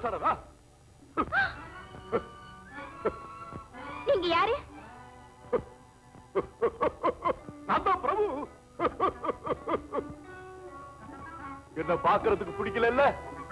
சாரதா நீங்க யாரு நான் தான் பிரபு என்ன பாக்குறதுக்கு பிடிக்கல இல்ல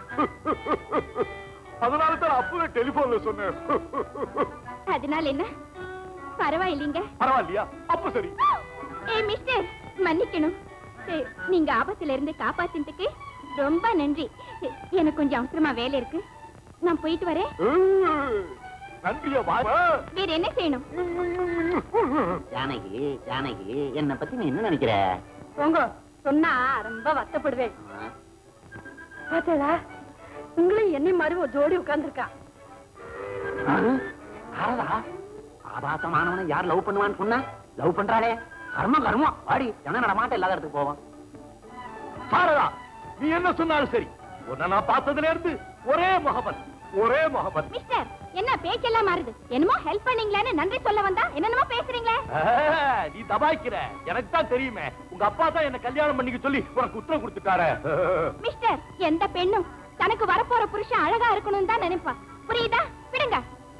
அதனால தான் அப்பவே டெலிபோன்ல சொன்னேன் அதனால என்ன பரவாயில்லைங்க பரவாயில்லையா அப்ப சரி ஏய் மிஸ்டர் மன்னிக்கணும் ஏ, நீங்க ஆபத்துல இருந்து காப்பாத்தினதுக்கு ரொம்ப நன்றி ஏ, எனக்கு கொஞ்சம் அவசரமா வேலை இருக்கு நான் போயிட்டு வரேன் ஏய், நன்றியா வா வேற என்ன செய்யணும் ஜானகி ஜானகி என்ன பத்தி நீ என்ன நினைக்கிற போங்க சொன்னா ரொம்ப வருத்தப்படுவேன் ஆ, பாத்தீங்களா உங்களும் என்னை மாதிரி ஒரு ஜோடி உட்கார்ந்துருக்கா ஆ? யாரதா ஆபாசமானவனை யார் லவ் பண்ணுவான்னு சொன்னா லவ் பண்றாளே கர்மம் கர்மம் வாடி ஜன நடமாட்டம் இல்லாத இடத்துக்கு போவோம் சாரதா நீ என்ன சொன்னாலும் சரி உன்னை நான் பார்த்ததுல இருந்து ஒரே முகமத் ஒரே முகமத் மிஸ்டர் என்ன பேச்செல்லாம் மாறுது என்னமோ ஹெல்ப் பண்ணீங்களான்னு நன்றி சொல்ல வந்தா என்னென்னமோ பேசுறீங்களே ஆ, நீ தபாய்க்கிற எனக்கு தான் தெரியுமே உங்க அப்பா தான் என்ன கல்யாணம் பண்ணிக்க சொல்லி உனக்கு உத்தரவு கொடுத்துட்டாரு மிஸ்டர் எந்த பெண்ணும் தனக்கு வரப்போற புருஷன் அழகா இருக்கணும் தான் நினைப்பா புரியுதா விடுங்க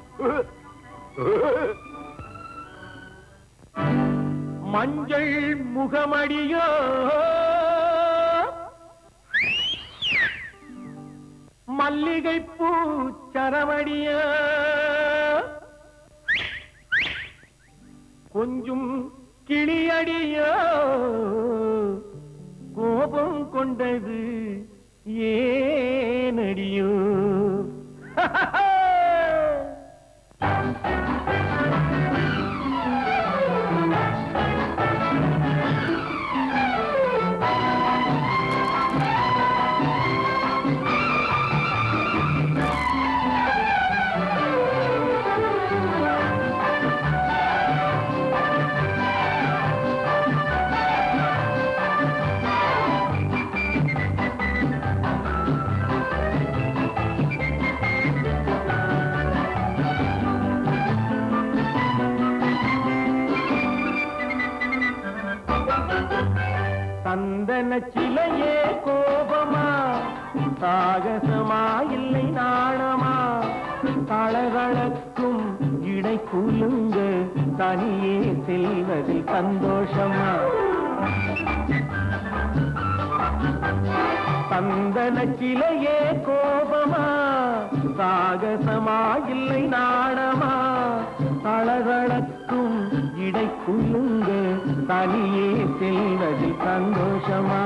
மஞ்சள் முகமடியோ மல்லிகை பூ சரமடியோ கொஞ்சம் கிளியடியோ கோபம் கொண்டது ஏனடியோ சந்தன சிலையே கோபமா சாகசமா இல்லை நாணமா தளதளக்கும் இடை குலுங்க தனியே செல்வதில் சந்தோஷமா சந்தன சிலையே கோபமா சாகசமா இல்லை நாணமா தளதளக்கும் இடை குலுங்க தனியே செல்வதில் சந்தோஷமா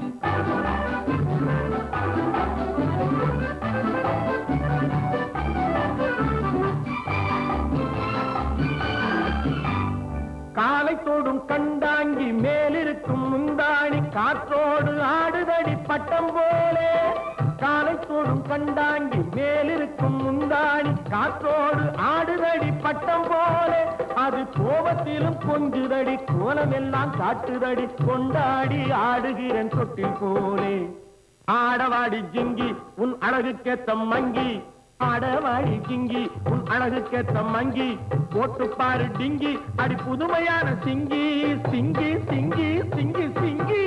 காலை தோடும் கண்டாங்கி மேலிருக்கும் முந்தாணி காற்றோடு ஆடுதடி பட்டம் போலே காலை தோடும் கண்டாங்கி மேலிருக்கும் முந்தாணி காற்றோடு ஆடுதடி பட்டம் போலே அது கோபத்திலும் கொஞ்சுதடி கோலமெல்லாம் காட்டுதடி கொண்டாடி ஆடுகிறன் தொட்டில் போலே ஆடவாடி ஜிங்கி உன் அழகுக்கேத்த மங்கி ஆடவாடி ஜிங்கி உன் அழகுக்கேத்த மங்கி போட்டு பாரு டிங்கி அடி புதுமையான சிங்கி சிங்கி சிங்கி சிங்கி சிங்கி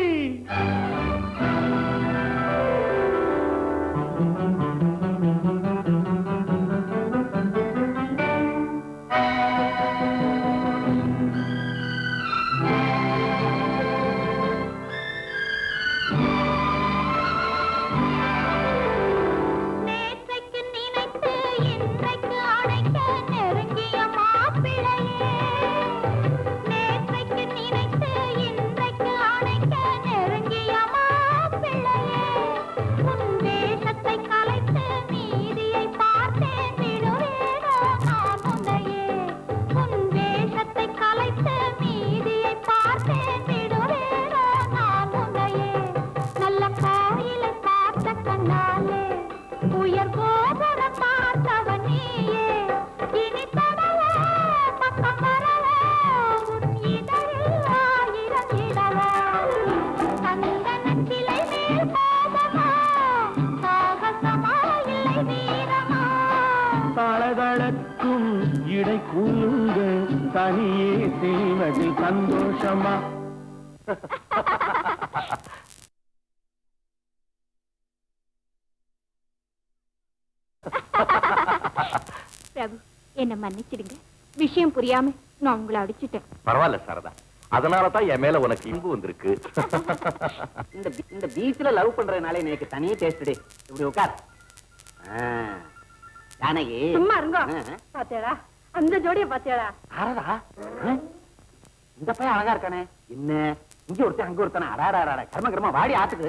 நேற்றைக்கு நினைத்து இன்றைக்கு அணைக்க நெருங்கிய மாப்பிள்ளையே நேற்றைக்கு நினைத்து இன்றைக்கு அணைக்க நெருங்கிய மாப்பிள்ளையே உன் வேஷத்தை கலைத்து நீதியை பார்த்தேன் விடுவேனோ நான் உன்னையே உன் வேஷத்தை கலைத்து நீதியை பார்த்தேன் விடுவேனோ நான் உன்னையே நல்ல கோயிலை பார்த்த கண்ணாலே உயர் கோபுரம் பார்த்தவன் நீயே இனி தொடவே பக்கம் வரவே உன் இதழில் ஆயிரம் இடவா சந்தன சிலை மேல் கோபமா சாகசமா இல்லை வீரமா தளதளக்கும் இடை கூலுங்க தனியே செய்வதில் சந்தோஷமா பிரபு என்ன மன்னிச்சிடுங்க விஷயம் புரியாம நான் உங்களை அடிச்சிட்டேன் பரவாயில்ல சாரதா அதனால தான் என் மேல உனக்கு இன்பு வந்திருக்கு இந்த பீ- இந்த பீச்ல லவ் பண்றதுனால எனக்கு தனி டேஸ்ட் டே இப்படி உட்கார் ஆ. ஜானகி சும்மா இருங்க ஆ. பாத்தியாடா அந்த ஜோடிய பாத்தியாடா யாரடா ஆ? இந்த பையன் அழகா இருக்கானே என்ன இங்க ஒருத்தன் அங்க ஒருத்தன அடாடா கர்ம கர்ம வாடி ஆத்துக்கு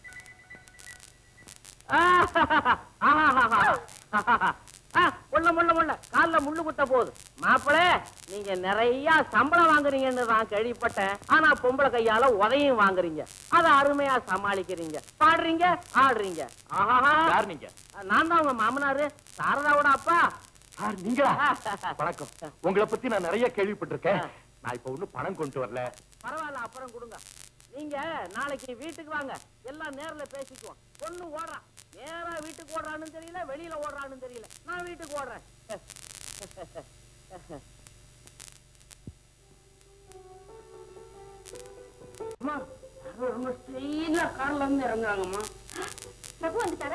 முள்ள முள்ள முள்ள கால்ல முள்ளு குத்த போகுது மாப்பிளே நீங்க நிறைய சம்பளம் வாங்குறீங்கன்னு நான் கேள்விப்பட்டேன் ஆனா பொம்பளை கையால உதையும் வாங்குறீங்க அத அருமையா சமாளிக்கிறீங்க பாடுறீங்க ஆடுறீங்க ஆஹாஹா. யார் நீங்க நான் தான் உங்க மாமனாரு சாரதாவோட அப்பா யார் நீங்களா வணக்கம் உங்களை பத்தி நான் நிறைய கேள்விப்பட்டிருக்கேன் நான் இப்ப ஒண்ணும் பணம் கொண்டு வரல பரவாயில்ல அப்புறம் கொடுங்க நீங்க நாளைக்கு வீட்டுக்கு வாங்க எல்லாம் நேர்ல பேசிக்குவோம் பொண்ணு ஓடுறான் நேரா வீட்டுக்கு ஓடுறான்னு தெரியல வெளியில ஓடுறான்னு தெரியல நான் வீட்டுக்கு ஓடுறேன் அம்மா யாரோ ரொம்ப ஸ்டைலா கார்ல இருந்து இறங்குறாங்கம்மா பிரபு வந்துட்டாரா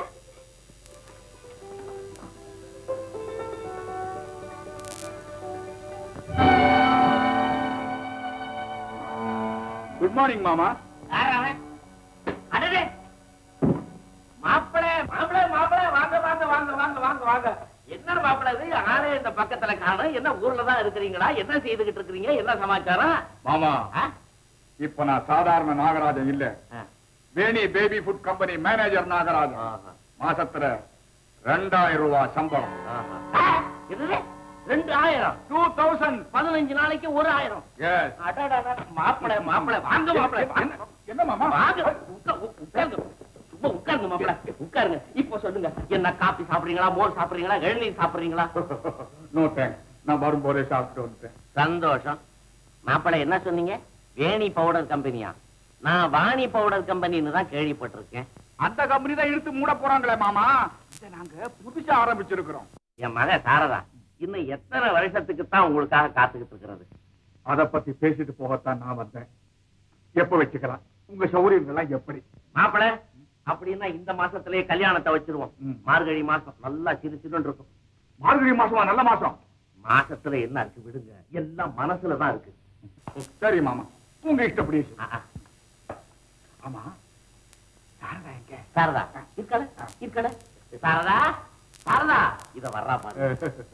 குட் மார்னிங் மாமா யார் அவன்? அடடே! மாப்பிளை, மாப்பிளை, மாப்பிளை, வாங்க, வாங்க, வாங்க, வாங்க, வாங்க, வாங்க. என்ன மாப்பிளை இது? ஆளே இந்த பக்கத்துல காணோம். என்ன ஊர்ல தான் இருக்கிறீங்களா என்ன செய்துகிட்டு இருக்கிறீங்க என்ன சமாச்சாரம் மாமா ஆ? இப்ப நான் சாதாரண நாகராஜன் இல்ல ஆ. Veni baby food company manager Nagarajan ஆஹா. மாசத்துல ரெண்டாயிரம் ரூபாய் சம்பளம் ஆ, என்னது? ரெண்டு ஆயிரம் டூ தௌசண்ட் பதினஞ்சு நாளைக்கு ஒரு ஆயிரம் அடடடட, மாப்பிளை மாப்பிளை வாங்க மாப்பிளை வாங்க. என்ன மாமா வாங்க உட்கா- உ- உட்காருங்க சும்மா உட்காருங்க மாப்பிளை உட்காருங்க இப்போ சொல்லுங்க என்ன காபி சாப்பிடுறீங்களா மோர் சாப்பிடுறீங்களா இளநீர் சாப்பிடுறீங்களா நோ தேங்க்ஸ் நான் வரும்போதே சாப்பிட்டு வந்துட்டேன் சந்தோஷம் மாப்பிளை என்ன சொன்னீங்க வேணி பவுடர் கம்பெனியா நான் வாணி பவுடர் கம்பெனின்னு தான் கேள்விப்பட்டிருக்கேன் அந்த கம்பெனி தான் இழுத்து மூட போறாங்களே மாமா இதை நாங்க புதுசா ஆரம்பிச்சிருக்கிறோம் என் மக சாரதா இன்னும் எத்தனை வருஷத்துக்கு தான் உங்களுக்காக காத்துக்கிட்டு இருக்கிறது அத பத்தி பேசிட்டு போகத்தான் நான் வந்தேன் எப்ப வச்சுக்கலாம் உங்க சௌகரியங்கள்லாம் எப்படி மாப்பிளை அப்படின்னா இந்த மாசத்திலேயே கல்யாணத்தை வச்சிருவோம் ம். மார்கழி மாசம் நல்லா சிறு சிறுன்னு இருக்கும் மார்கழி மாசமா நல்ல மாசம் மாசத்துல என்ன இருக்கு விடுங்க எல்லாம் மனசுல தான் இருக்கு சரி மாமா உங்க இஷ்டப்படி ஆ, ஆ. ஆமா சாரதா எங்க சாரதா இருக்கல இருக்கல சாரதா சாரதா இத வர்றா பாரு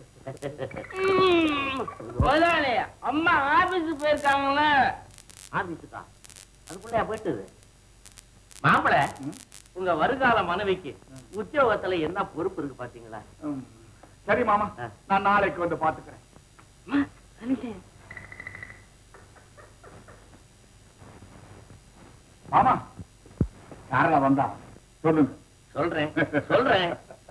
முதலாளி அம்மா ஆபீஸுக்கு போயிருக்காங்களே ஆபீஸுக்கா அதுக்குள்ளயா போயிட்டுது மாப்பிள ம். உங்க வருகால மனைவிக்கு உத்தியோகத்துல என்ன பொறுப்பு இருக்கு பாத்தீங்களா ம். சரி மாமா ஆ. நான் நாளைக்கு வந்து பாத்துக்கிறேன் மாமா சாரதா வந்தா சொல்லுங்க சொல்றேன் சொல்றேன்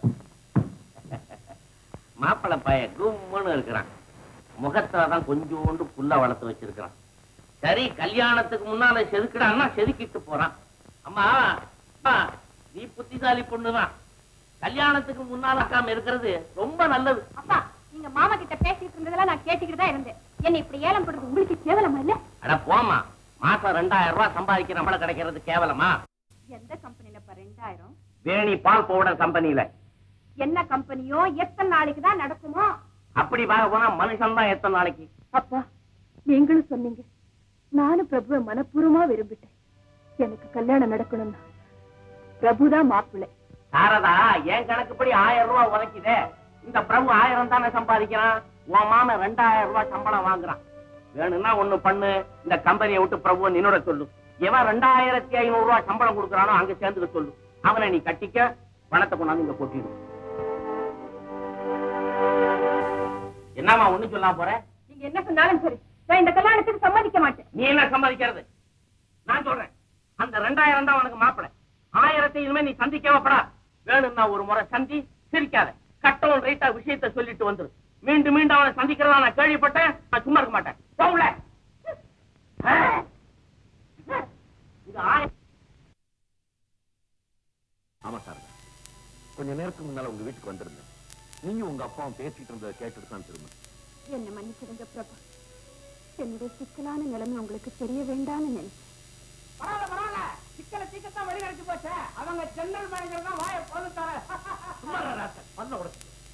மாப்பிள பைய கும்முன்னு இருக்கிறான் முகத்துல தான் கொஞ்சோண்டு புல்ல வளர்த்து வச்சிருக்கிறான் சரி கல்யாணத்துக்கு முன்னால செதுக்கிடான்னா செதுக்கிட்டு போறான் அம்மா அப்பா, நீ புத்திசாலி பொண்ணுதான் கல்யாணத்துக்கு முன்னால அக்காம இருக்கிறது ரொம்ப நல்லது அப்பா நீங்க மாமா கிட்ட பேசிட்டு இருந்ததெல்லாம் நான் கேட்டுக்கிட்டு தான் இருந்தேன் என்ன இப்படி ஏலம் போடுறது உங்களுக்கு கேவலமா இல்ல அட போமா மாசம் ரெண்டாயிரம் ரூபாய் சம்பாதிக்கிற நம்மள கிடைக்கிறது கேவலமா எந்த கம்பெனில இப்ப ரெண்டாயிரம் வேணி பால் பவுடர் கம்பெனில என்ன கம்பெனியோ எத்தனை நாளைக்கு தான் நடக்குமோ அப்படி பார்க்க போனா மனுஷன் தான் எத்தனை நாளைக்கு அப்பா நீங்களும் சொன்னீங்க நானும் பிரபுவை மனப்பூர்வமா விரும்பிட்டேன் எனக்கு கல்யாணம் நடக்கணும்னா பிரபுதான் மாப்பிள்ளை சாரதா என் கணக்குப்படி ஆயிரம் ரூபாய் உதைக்குதே இந்த பிரபு ஆயிரம் தானே சம்பாதிக்கிறான் உன் மாமன் ரெண்டாயிரம் ரூபாய் சம்பளம் வாங்குறான் வேணும்னா ஒண்ணு பண்ணு இந்த கம்பெனியை விட்டு பிரபுவை நின்னோட சொல்லு எவன் ரெண்டாயிரத்தி ஐநூறு ரூபாய் சம்பளம் கொடுக்கறானோ அங்க சேர்ந்துக்க சொல்லு அவனை நீ கட்டிக்க பணத்தை கொண்டாந்து இங்க கொட்டிடு என்னம்மா ஒண்ணு சொல்லாம போற நீங்க என்ன சொன்னாலும் சரி நான் இந்த கல்யாணத்துக்கு சம்மதிக்க மாட்டேன் நீ என்ன சம்மதிக்கிறது நான் சொல்றேன் அந்த ரெண்டாயிரம் தான் உனக்கு மாப்பிளை ஆயிரத்தை இனிமே நீ சந்திக்கவப்படா வேணும்னா ஒரு முறை சந்தி சிரிக்காத கட்டவும் ரைட்டா விஷயத்தை சொல்லிட்டு வந்துரு மீண்டும் மீண்டும் அவனை சந்திக்கிறதா நான் கேள்விப்பட்டேன் நான் சும்மா இருக்க மாட்டேன் போகல இது ஆயிரம் ஆமா சார் கொஞ்ச நேரத்துக்கு முன்னால உங்க வீட்டுக்கு வந்திருந்தேன் நீங்க உங்க அப்பாவும் பேசிட்டு இருந்ததை கேட்டுட்டு தான் திரும்ப என்ன மன்னிச்சிடுங்க பிரபா என்னுடைய சிக்கலான நிலைமை உங்களுக்கு தெரிய வேண்டாம்னு நினைச்சேன் பரவாயில்ல பரவாயில்ல சிக்கல சீக்கிரத்தான் வெளி கிடைச்சு போச்சு அவங்க ஜெனரல் மேனேஜர் தான் வாய பொழுத்தார பண்ண உடச்சு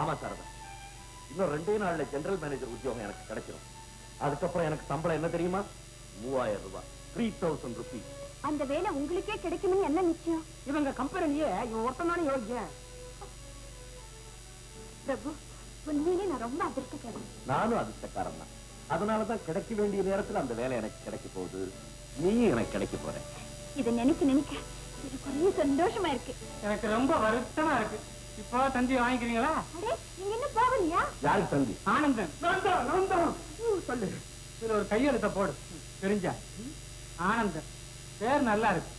ஆமா சாரதா இன்னும் ரெண்டே நாள்ல ஜெனரல் மேனேஜர் உத்தியோகம் எனக்கு கிடைச்சிடும் அதுக்கப்புறம் எனக்கு சம்பளம் என்ன தெரியுமா மூவாயிரம் ரூபாய் த்ரீ தௌசண்ட் ருபீஸ் அந்த வேலை உங்களுக்கே கிடைக்கும்னு என்ன நிச்சயம் இவங்க கம்பெனிலேயே இவன் ஒருத்தனான யோகியன் பிரபு உண்மையிலே நான் ரொம்ப அதிர்ஷ்டக்காரன் நானும் அதிர்ஷ்டக்காரன் தான் அதனாலதான் கிடைக்க வேண்டிய நேரத்துல அந்த வேலை எனக்கு கிடைக்க போகுது நீயும் எனக்கு கிடைக்க போற இதை நினைக்க நினைக்க எனக்கு ஒரே சந்தோஷமா இருக்கு எனக்கு ரொம்ப வருத்தமா இருக்கு இப்போ தந்தி வாங்கிக்கிறீங்களா அடே நீங்க என்ன போகலையா யாருக்கு தந்தி ஆனந்தன் நந்தம் நந்தம் சொல்லு இதுல ஒரு கையெழுத்த போடு தெரிஞ்சா ஆனந்தன் பேர் நல்லா இருக்கு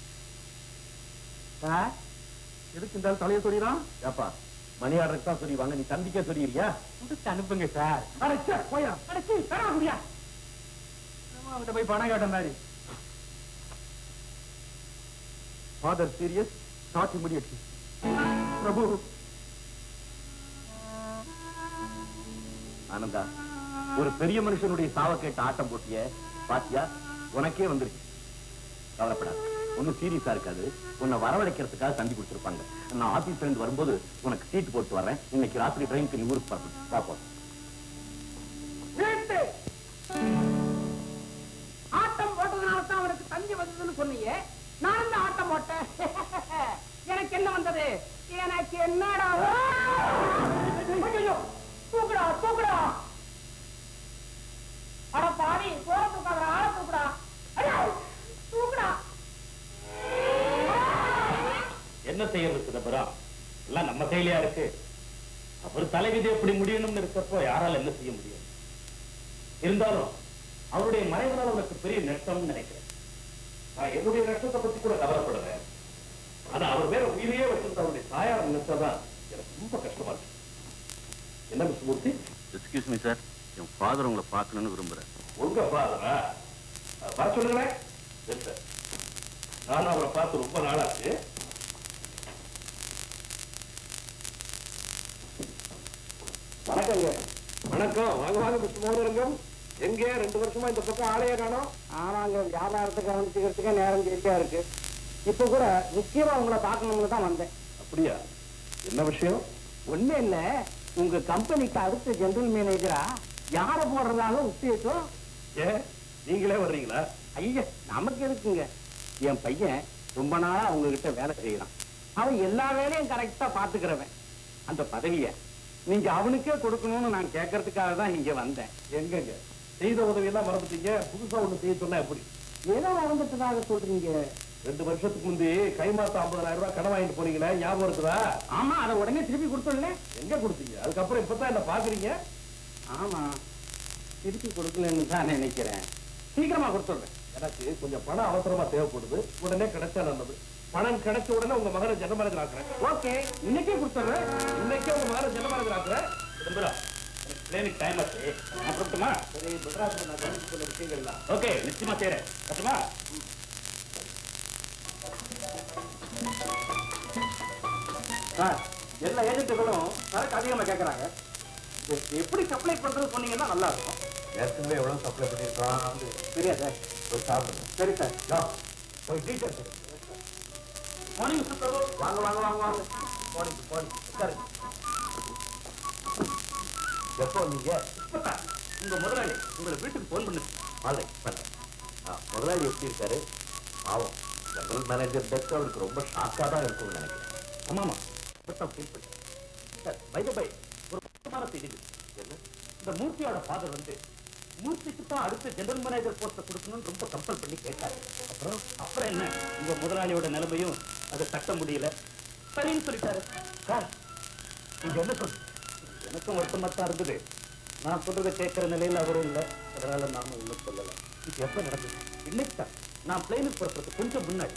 சார் எதுக்கு இருந்தாலும் தலையை சொல்லிடும் ஏப்பா மணி ஆர்டருக்கு தான் சொல்லிவாங்க நீ தந்திக்க சொல்லிடுறியா முடிச்சு அனுப்புங்க சார் அடைச்சா போயா அடைச்சி தர முடியா அவங்கிட்ட போய் பணம் கேட்ட மாதிரி father serious not immediately Prabhu Ananda ஒரு பெரிய மனுஷனுடைய சாவ கேட்ட ஆட்டம் போட்டிய பாத்தியா உனக்கே வந்துருச்சு கவலைப்படாத ஒன்னும் சீரியஸா இருக்காது உன்னை வரவழைக்கிறதுக்காக தந்தி கொடுத்திருப்பாங்க நான் ஆபீஸ்ல இருந்து வரும்போது உனக்கு சீட் போட்டு வர்றேன் இன்னைக்கு ராத்திரி ட்ரெயினுக்கு நீ ஊருக்கு பார்க்கணும் பாப்போம் வீட்டு ஆட்டம் போட்டதுனால தான் அவனுக்கு தந்தி வந்ததுன்னு சொன்னீங்க நான் தான் ஆட்டம் போட்டேன் எனக்கு என்ன வந்தது எனக்கு என்னடா ஐயோ, தூக்குடா தூக்குடா அட பாவி போற தூக்காத ஆள தூக்குடா ஐயோ, தூக்குடா என்ன செய்யறது சிதம்பரம் எல்லாம் நம்ம கையிலயா இருக்கு அவர் தலைவிதி எப்படி முடியணும்னு இருக்கப்போ யாரால என்ன செய்ய முடியும் இருந்தாலும் அவருடைய மறைவதால் உனக்கு பெரிய நஷ்டம்னு நினைக்கிறேன் நான் என்னுடைய நஷ்டத்தை பத்தி கூட கவலைப்படுறேன் ஆனா அவர் மேல உயிரையே வச்சிருந்த அவருடைய தாயார் நினைச்சாதான் எனக்கு ரொம்ப கஷ்டமா இருக்கு என்ன Miss Murthy excuse me sir என் ஃபாதர் உங்களை பார்க்கணும்னு விரும்புறேன் உங்க ஃபாதரா வர சொல்லுங்களேன் Yes, sir. நானும் அவரை பார்த்து ரொம்ப நாளாச்சு வணக்கங்க வணக்கம் வாங்க வாங்க மிஸ்டர் மோதரங்கம் எங்க ரெண்டு வருஷமா இந்த பக்கம் ஆளையே காணோம் ஆமாங்க வியாபாரத்துக்கு கவனிச்சுக்கிறதுக்கே நேரம் சரியா இருக்கு இப்ப கூட முக்கியமா உங்களை பார்க்கணும்னு தான் வந்தேன் அப்படியா என்ன விஷயம் ஒண்ணு இல்ல உங்க கம்பெனிக்கு அடுத்த ஜெனரல் மேனேஜரா யார போடுறதாக உத்தேசம் ஏ நீங்களே வர்றீங்களா ஐயா நமக்கு இருக்குங்க என் பையன் ரொம்ப நாளா உங்ககிட்ட வேலை செய்யறான் அவன் எல்லா வேலையும் கரெக்டா பாத்துக்கிறவன் அந்த பதவிய நீங்க அவனுக்கே கொடுக்கணும்னு நான் கேட்கறதுக்காக தான் இங்க வந்தேன் எங்கங்க செய்த உதவி எல்லாம் மறந்துட்டீங்க புதுசா ஒண்ணு செய்ய சொன்னா எப்படி ஏதோ வளர்ந்துட்டதாக சொல்றீங்க ரெண்டு வருஷத்துக்கு முந்தி கைமாத்த ஐம்பதாயிரம் ரூபாய் கடன் வாங்கிட்டு போனீங்களே ஞாபகம் இருக்குதா ஆமா அதை உடனே திருப்பி கொடுத்துடல எங்க கொடுத்தீங்க அதுக்கப்புறம் இப்பதான் என்ன பாக்குறீங்க ஆமா திருப்பி கொடுக்கலன்னு தான் நினைக்கிறேன் சீக்கிரமா கொடுத்துடுறேன் எனக்கு கொஞ்சம் பணம் அவசரமா தேவைப்படுது உடனே கிடைச்சா நல்லது பணம் கிடைச்ச உடனே உங்க மகனை ஜனமரத்தில் ஆக்குறேன் ஓகே இன்னைக்கே கொடுத்துடுறேன் இன்னைக்கே உங்க மகனை ஜனமரத்தில் ஆக்குறேன் சிதம்பரம் பிளேனுக்கு டைம் ஆச்சு அப்புறமா சரி மெட்ராஸ்ல நான் கவனிச்சு சொன்ன விஷயங்கள்லாம் ஓகே நிச்சயமா செய்யறேன் கட்டுமா சார் எல்லா ஏஜென்ட்டுகளும் சரக்கு அதிகமா கேட்கறாங்க இது எப்படி சப்ளை பண்றது சொன்னீங்கன்னா நல்லா இருக்கும் ஏற்கனவே எவ்வளவு சப்ளை பண்ணிருக்கான் சரியா சார் போய் சாப்பிடுங்க சரி சார் யா, போய் டீச்சர் மார்னிங் மிஸ்டர் பிரபு வாங்க வாங்க வாங்க வாங்க போனிங்க போனிங்க உட்காருங்க எப்போ வந்தீங்க இப்பதான் உங்க முதலாளி உங்களை வீட்டுக்கு போன் பண்ணு ஆல்ரைட் பண்றேன் ஆ, முதலாளி எப்படி இருக்காரு பாவம் ஜெனரல் மேனேஜர் டெஸ்க் அவருக்கு ரொம்ப ஷாக்கா தான் இருக்கும்னு நினைக்கிறேன் ஆமாமா இப்பதான் ஃபீல் பண்ணேன் சார் பை பை ஒரு முக்கியமான செய்தி என்ன இந்த மூர்த்தியோட ஃபாதர் வந்து மூர்த்திக்கு தான் அடுத்த ஜெனரல் மேனேஜர் போஸ்ட கொடுக்கணும்னு ரொம்ப கம்பல் பண்ணி கேட்டாரு அப்புறம் அப்புறம் என்ன உங்க முதலாளியோட நிலைமையும் அதை தட்ட முடியல சரின்னு சொல்லிட்டாரு சார் நீங்க என்ன சொல்றீங்க எனக்கும் வருத்தமா தான் இருந்தது நான் சொல்றதை கேட்கிற நிலையில அவரும் இல்ல அதனால நானும் ஒண்ணும் சொல்லல இது எப்ப நடந்தது இன்னைக்கு தான் நான் பிளைனுக்கு புறப்படுறது கொஞ்சம் முன்னாடி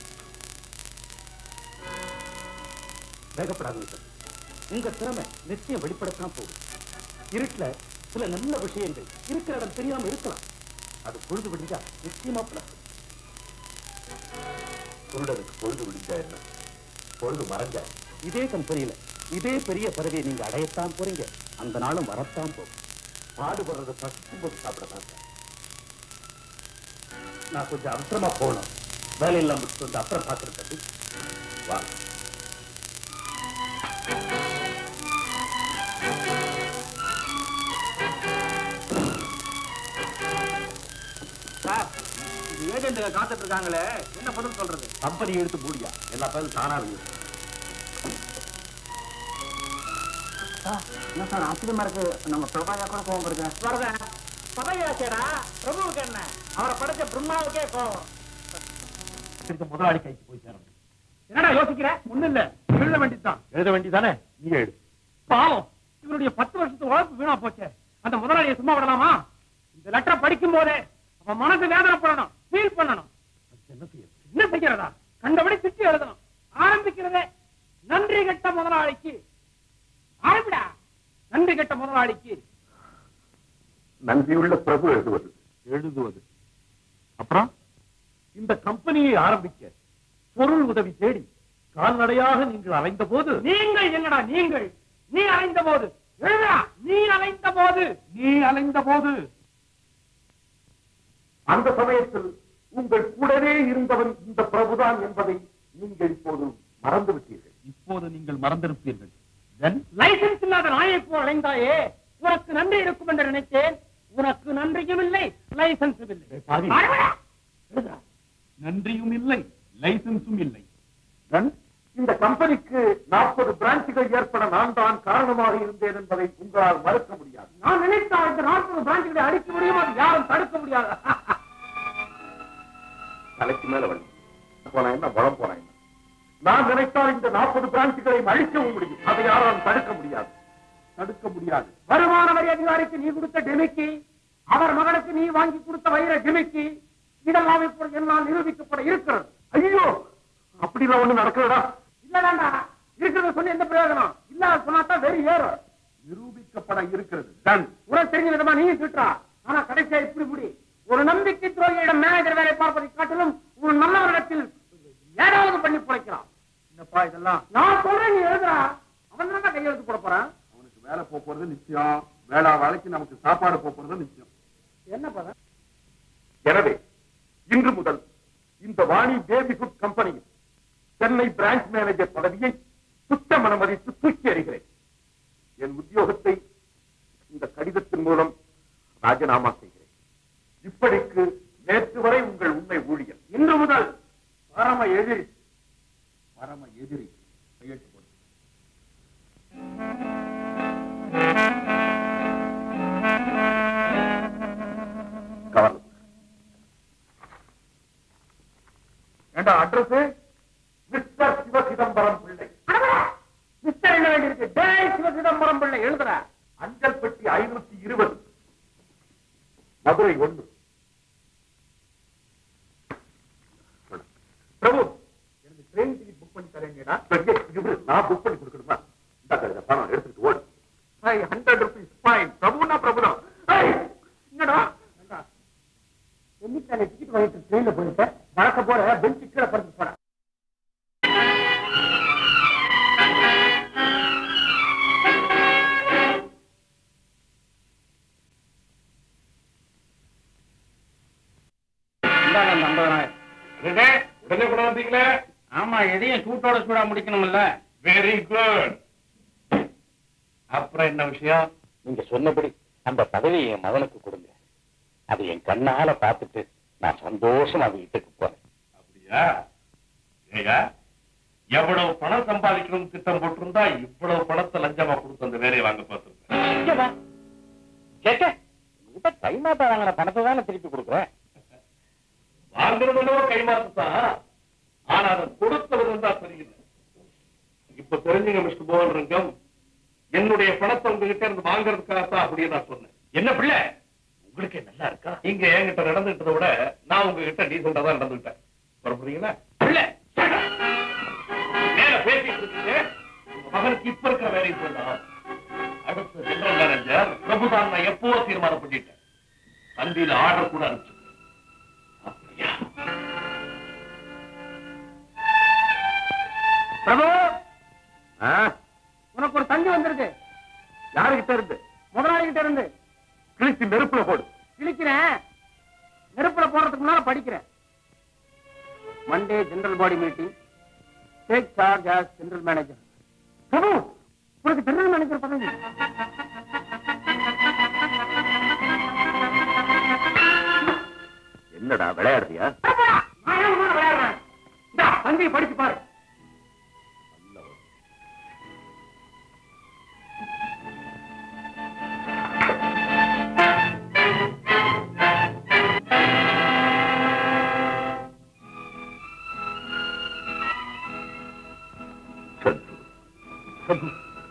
வேகப்படாதீங்க சார் உங்க திறமை நிச்சயம் வெளிப்படத்தான் போகுது இருட்டுல சில நல்ல விஷயங்கள் இருக்கிற இடம் தெரியாம இருக்கலாம் அது பொழுது விடிஞ்சா நிச்சயமா பிளஸ் குருடனுக்கு பொழுது விடிஞ்சா என்ன பொழுது மறைஞ்சா இதே கம்பெனியில இதே பெரிய பதவியை நீங்க அடையத்தான் போறீங்க அந்த நாளும் வரத்தான் போகும் பாடுபடுறத பசிக்கும் போது சாப்பிடலாம் சார் நான் கொஞ்சம் அவசரமா போகணும் வேலையெல்லாம் முடிச்சுட்டு வந்து அப்புறம் பார்த்துருக்கேன் வாங்க ஏஜென்ட்டுங்க காத்துட்டு இருக்காங்களே என்ன பதில் சொல்றது கம்பெனி எடுத்து மூடியா எல்லா பேரும் தானா இருக்கு என்ன சார் ஆச்சரியமா இருக்கு நம்ம பிரபாயா கூட கோவம் இருக்கு வரதேன் பதவியாச்சேடா பிரபுவுக்கு என்ன அவரை படைச்ச பிரம்மாவுக்கே கோவம் முதலாளி கைக்கு போய் சேரணும் என்னடா யோசிக்கிற ஒண்ணு இல்ல எழுத வேண்டியதுதான் எழுத வேண்டியதானே நீ எழுது பாவம் இவருடைய பத்து வருஷத்து உழைப்பு வீணா போச்சே அந்த முதலாளியை சும்மா விடலாமா இந்த லெட்டரை படிக்கும் போதே அவன் மனசு வேதனைப்படணும் ஃபீல் பண்ணணும் என்ன செய்ய என்ன செய்யறதா கண்டபடி திட்டி எழுதணும் ஆரம்பிக்கிறதே நன்றி கெட்ட முதலாளிக்கு ஆரம்பிடா நன்றி கெட்ட முதலாளிக்கு நன்றியுள்ள பிரபு எழுதுவது எழுதுவது அப்புறம் இந்த கம்பெனியை ஆரம்பிக்க பொருள் உதவி தேடி கால்நடையாக நீங்கள் அலைந்த போது நீங்கள் என்னடா நீங்கள் நீ அலைந்த போது எழுதுடா நீ அலைந்த போது நீ அலைந்த போது அந்த சமயத்தில் உங்கள் கூடவே இருந்தவன் இந்த பிரபுதான் என்பதை நீங்கள் இப்போது மறந்து விட்டீர்கள் இப்போது நீங்கள் மறந்திருப்பீர்கள் லைசன்ஸ் இல்லாத நாயை போல் அலைந்தாயே உனக்கு நன்றி இருக்கும் என்று நினைத்தேன் உனக்கு நன்றியும் இல்லை லைசன்ஸும் இல்லை பாவி. ஆரம்பிடா. எழுதுடா. நன்றியும் இல்லை லைசன்ஸும் இல்லை இந்த கம்பெனிக்கு நாற்பது பிரான்ச்சுகள் ஏற்பட நான் தான் காரணமாக இருந்தேன் என்பதை உங்களால் மறுக்க முடியாது நான் நினைத்தால் இந்த நாற்பது பிரான்ச்சுகளை அடிக்க முடியும் அது யாரும் தடுக்க முடியாது தலைக்கு மேல வழி போனா என்ன பலம் போனா என்ன நான் நினைத்தால் இந்த நாற்பது பிரான்ச்சுகளை அழிக்கவும் முடியும் அதை யாராலும் தடுக்க முடியாது தடுக்க முடியாது வருமான வரி அதிகாரிக்கு நீ கொடுத்த டெமிக்கி அவர் மகனுக்கு நீ வாங்கி கொடுத்த வைர டெமிக்கி இதெல்லாம் இப்பொழுது என்னால் நிரூபிக்கப்பட இருக்கிறது ஐயோ அப்படிலாம் ஒண்ணு நடக்கிறதா இல்ல வேண்டாம் இருக்கிறத சொல்லி எந்த பிரயோஜனம் இல்ல சொன்னாதான் வெறி ஏறும் நிரூபிக்கப்பட இருக்கிறது டன் உனக்கு தெரிஞ்ச விதமா நீயும் திட்டுறா ஆனா கடைசியா இப்படி இப்படி ஒரு நம்பிக்கை துரோகியிடம் மேனேஜர் வேலை பார்ப்பதை காட்டிலும் ஒரு நல்லவரிடத்தில் ஏதாவது பண்ணி பிழைக்கலாம் என்னப்பா இதெல்லாம் நான் சொல்றேன் நீ எழுதுறா அவன் தான் கையெழுத்து போட போறான் அவனுக்கு வேலை போப் போறது நிச்சயம் வேளா வேலைக்கு நமக்கு சாப்பாடு போப் போறது நிச்சயம் என்ன பதம் எனவே இன்று முதல் இந்த வாணி பேபி ஃபுட் கம்பெனியில் சென்னை பிரான்ச் மேனேஜர் பதவியை சுத்தம் அனுமதித்து தூக்கி எறிகிறேன் என் உத்தியோகத்தை இந்த கடிதத்தின் மூலம் ராஜினாமா செய்கிறேன் இப்படிக்கு நேற்று வரை உங்கள் உண்மை ஊழியர் இன்று முதல் பரம எதிரி பரம எதிரி கையெழுத்து போடு கவர்னர் ஏண்டா அட்ரஸ் மிஸ்டர் சிவ சிதம்பரம் பிள்ளை மிஸ்டர் என்ன வேண்டியிருக்கு டேய் சிவ சிதம்பரம் பிள்ளை எழுதுற அஞ்சல் பெட்டி ஐநூத்தி இருபது மதுரை ஒன்று பிரபு எனக்கு ட்ரெயின் டிக்கெட் புக் பண்ணி தரேங்கடா நான் புக் பண்ணி கொடுக்கணுமா இந்த கழுத பணம் எடுத்துட்டு ஓடு ஹண்ட்ரட் ருபீஸ் ஃபைன் பிரபுனா பிரபுதான் ஐய், என்னடா என்னைக்கு டிக்கெட் வாங்கிட்டு ட்ரெயின்ல போயிருக்க வழக்க போற பெஞ்ச் கீழே பறந்து போற உடனே உடனே கூட வந்தீங்களே ஆமா எதையும் சூட்டோட சூடா முடிக்கணும்ல வெரி குட் அப்புறம் என்ன விஷயம் நீங்க சொன்னபடி அந்த பதவியை என் மகனுக்கு கொடுங்க அது என் கண்ணால பார்த்துட்டு நான் சந்தோஷமா வீட்டுக்கு போறேன் அப்படியா ஏங்க எவ்வளவு பணம் சம்பாதிக்கணும் திட்டம் போட்டிருந்தா இவ்வளவு பணத்தை லஞ்சமா கொடுத்து அந்த வேலையை வாங்க பார்த்திருக்கேன் கேட்க உங்ககிட்ட கைமாத்தா வாங்கின பணத்தை தானே திருப்பி கொடுக்குறேன் வாங்குறது என்னவோ கைமாத்துதான் ஆனா அதை கொடுத்தவர் இருந்தா சரியில்லை இப்ப தெரிஞ்சுங்க மிஸ்டர் மோகன் ரங்கம் என்னுடைய பணத்தை உங்ககிட்ட இருந்து வாங்குறதுக்காகத்தான் அப்படின்னு நான் சொன்னேன் என்ன பிள்ளை உங்களுக்கு நல்லா இருக்கா இங்க என்கிட்ட நடந்துட்டதை விட நான் உங்ககிட்ட டீசெண்டா தான் நடந்துட்டேன் புறப்படுறீங்களா பிள்ளை shut up. மேல பேசிட்டு இருக்கீங்க உங்க மகனுக்கு இப்ப இருக்கிற வேலையை சொல்லலாம் அடுத்த ஜெனரல் மேனேஜர் பிரபுதான் நான் எப்போ தீர்மானம் பண்ணிட்டேன் தந்தியில ஆர்டர் கூட அனுப்பிச்சு அப்படியா பிரபு உனக்கு ஒரு தந்தி வந்திருக்கு யாருகிட்ட இருந்து முதலாளி கிட்ட இருந்து கிழிச்சு நெருப்புல போடு கிழிக்கிறேன் நெருப்புல போறதுக்கு முன்னால படிக்கிறேன் Monday general body meeting take charge as general manager Prabhu உனக்கு ஜெனரல் மேனேஜர் பதவி என்னடா விளையாடுறியா பிரபுடா! அங்கேயும் படிச்சு பாரு சந்து சந்து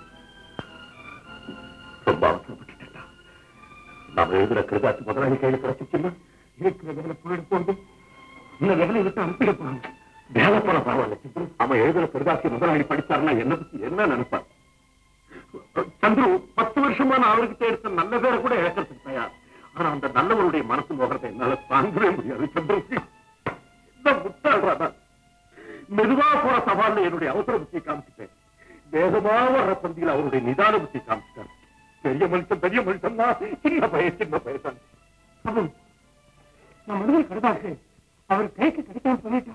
ரொம்ப அவசரப்பட்டுட்டா நாம எழுதுற கிருதாச்சு முதலாளி கையில கிடைச்சிச்சுன்னா இருக்கிற வேலை போயிட போகுது இந்த வேலையை விட்டு அனுப்பிட போறாங்க வேலை போன பரவாயில்ல சிந்து அவன் எழுதுற கிருதாசி முதலாளி படிச்சாருன்னா என்ன பத்தி என்ன நினைப்பார் சந்துரு பத்து வருஷமா நான் அவர்கிட்ட எடுத்த நல்ல பேரை கூட இழக்கிறதுக்கு தயார் ஆனா அந்த நல்லவனுடைய மனசு போகிறத என்னால தாங்கவே முடியாது சந்துரு இந்த முட்டாள்றாதான் மெதுவா போற சவால்ல என்னுடைய அவசர புத்தியை காமிச்சிட்டேன் வேகமா வர்ற பந்தியில் அவருடைய நிதான புத்தி காமிச்சிட்டார் பெரிய மனுஷன் பெரிய மனுஷன் தான் சின்ன பையன் சின்ன பையன் அப்போ நான் முதல்ல கடுதாசு அவர் கைக்கு கிடைக்காம சொல்லிட்டா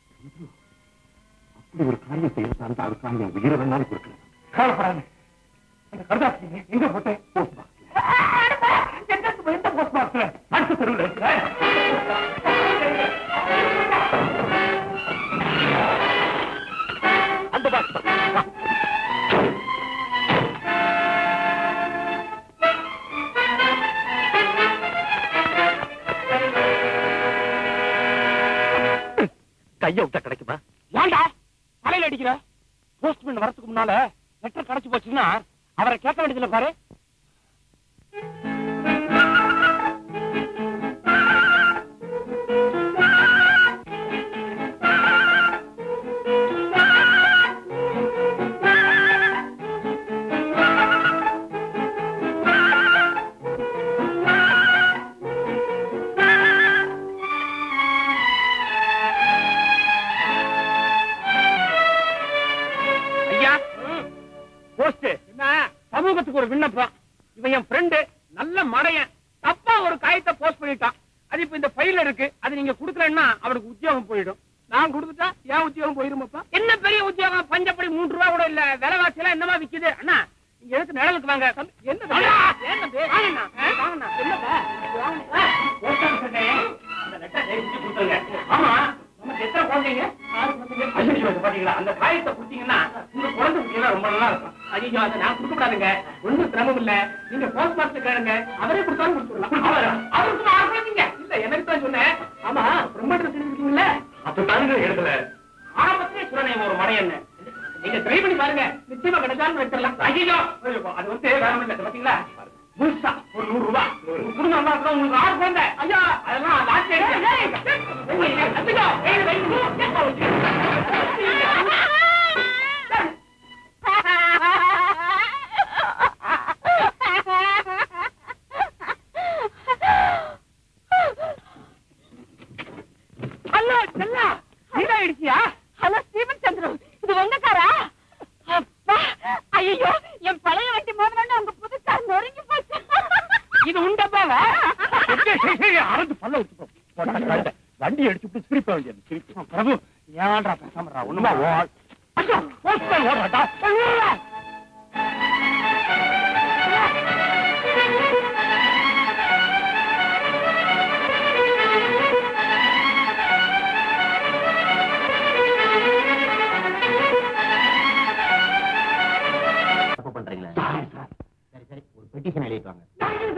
அப்படி ஒரு காரியம் செய்யறதா அதுக்காக என் உயிரை வேணாலும் கொடுக்கல கவலைப்படாது அந்த கடுதாசு எங்க போட்டேன் போஸ்ட் பாக்ஸ்ல எந்த போஸ்ட் பாக்ஸ்ல அடுத்த தெருவில் இருக்கிற அந்த பாக்ஸ் கைய விட்டா கிடைக்குமா ஏன்டா தலையில அடிக்கிற போஸ்ட்மேன் வரதுக்கு முன்னால லெட்டர் கிடைச்சு போச்சுன்னா அவரை கேட்க வேண்டியதுல பாரு ஐயா போஸ்ட் என்ன சமூகத்துக்கு ஒரு விண்ணப்பம் இவன் என் ஃப்ரெண்டு நல்ல மடையன் தப்பா ஒரு காயத்தை போஸ்ட் பண்ணிட்டான் அது இப்ப இந்த ஃபைல்ல இருக்கு அது நீங்க குடுக்கலன்னா அவனுக்கு உத்தியோகம் போயிடும் நான் கொடுத்துட்டா ஏன் உத்தியோகம் போயிருமாப்பா என்ன பெரிய உத்தியோகம் பஞ்சப்படி மூன்று ரூபா கூட இல்ல விலைவாசி எல்லாம் என்னமா விக்குது அண்ணா நீங்க எதுக்கு நிழலுக்கு வாங்க தம்பி, என்ன தம்பி? ஏன் தம்பி? வாங்கண்ணா, வாங்கண்ணா, என்னப்பா? வாங்கண்ணா. போஸ்ட் ஆஃபீஸர்னே, அந்த letter எழுதி கொடுத்துருங்க. ஆமா நமக்கு எத்தனை குழந்தைங்க ஐயோ, இது பாத்தீங்களா அந்த காயத்தை குடுத்தீங்கன்னா உங்க குழந்தை குட்டியெல்லாம் ரொம்ப நல்லா இருக்கும் ஐயோ அதை நான் கொடுக்க கூடாதுங்க ஒண்ணும் சிரமம் இல்ல நீங்க போஸ்ட் மாஸ்டர் கேளுங்க அவரே கொடுத்தாலும் கொடுத்துடலாம் அவரா? அவருக்கு ஆறு குழந்தைங்க இல்ல எனக்கு தான் சொன்னேன் ஆமா பிரம்மண்டல செஞ்சிருக்கீங்களா அப்ப தானுங்க எழுதல ஆரம்பத்திலே சொன்னேன் ஒரு மடையன்னு நீங்க ட்ரை பண்ணி பாருங்க நிச்சயமா கிடைச்சாலும் வச்சிடலாம் ஐயோ அது வந்து வேற ஒண்ணும் இல்ல பாத்தீங்களா முழுசா ஒரு நூறு ரூபாய் உங்க குடும்பம் நல்லா இருக்கணும் உங்களுக்கு ஆறு குழந்தை ஐயா அதெல்லாம் லாஸ்ட் ஹலோ செல்லா நீடா இடிச்சியா ஹலோ ஸ்டீவன் சந்திரம் இது உங்க காரா அப்பா ஐயோ என் பழைய வண்டி மோதலன்னு உங்க புது கார் நொறுங்கி போச்சு இது உண்டப்பாவ அறந்து பல்ல விட்டு வண்டி அடிச்சுட்டு சிரிப்ப வேண்டியது சிரிப்பு பிரபு ஏன்டா பேசாமடா ஒண்ணுமா ஓ ஐயோ போஸ்ட்மேன் ஓடுறாடா தப்பு பண்றீங்களா சரி சரி ஒரு பெட்டிஷன் எழுதிட்டு வாங்க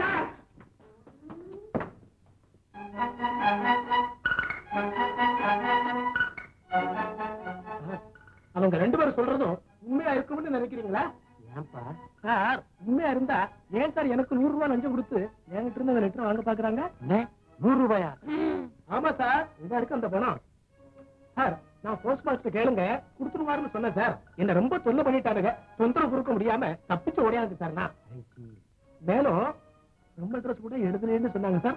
அவங்க ரெண்டு பேரும் சொல்றதும் உண்மையா இருக்கும்னு நினைக்கிறீங்களா ஏன்பா சார் உண்மையா இருந்தா ஏன் சார் எனக்கு நூறு ரூபாய் லஞ்சம் கொடுத்து என்கிட்ட இருந்து அந்த லெட்டர் வாங்க பாக்குறாங்க நூறு ரூபாயா ஆமா சார் இதா இருக்கு அந்த பணம் சார் நான் போஸ்ட் மாஸ்டர் கேளுங்க கொடுத்துருவாருன்னு சொன்னேன் சார் என்ன ரொம்ப தொல்லை பண்ணிட்டாருங்க தொந்தரவு கொடுக்க முடியாம தப்பிச்சு ஓடியாது சார் நான் மேலும் ரொம்ப ட்ரெஸ் கூட எழுதலன்னு சொன்னாங்க சார்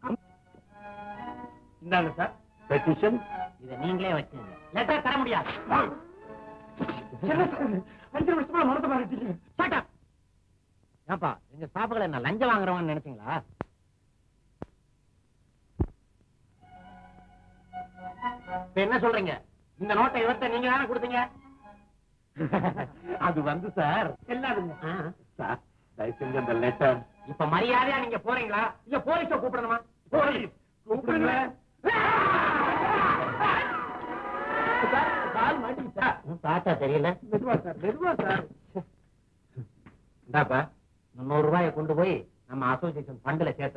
இந்தாங்க சார் பெட்டிஷன் இதை நீங்களே வச்சுங்க லெட்டர் தர முடியாது என்ன சார் அஞ்சு வருஷமா மறந்து மாறிட்டீங்க சாட்டா ஏன்பா எங்க ஸ்டாஃப்களை என்ன லஞ்சம் வாங்குறவங்கன்னு நினைச்சீங்களா இப்ப என்ன சொல்றீங்க இந்த நோட்டை இவர்கிட்ட நீங்க தானே கொடுத்தீங்க அது வந்து சார் எல்லாருங்க சார் தயவு செஞ்சு அந்த லெட்டர் இப்ப மரியாதையா நீங்க போறீங்களா இல்ல போலீஸ கூப்பிடணுமா போலீஸ் கூப்பிடுங்களேன் சார் கால் மாட்டி சார் பார்த்தா தெரியல மெதுவா சார் மெதுவா சார் இந்தாப்பா முன்னூறு ரூபாயை கொண்டு போய் நம்ம அசோசியேஷன் ஃபண்டில் சேர்த்து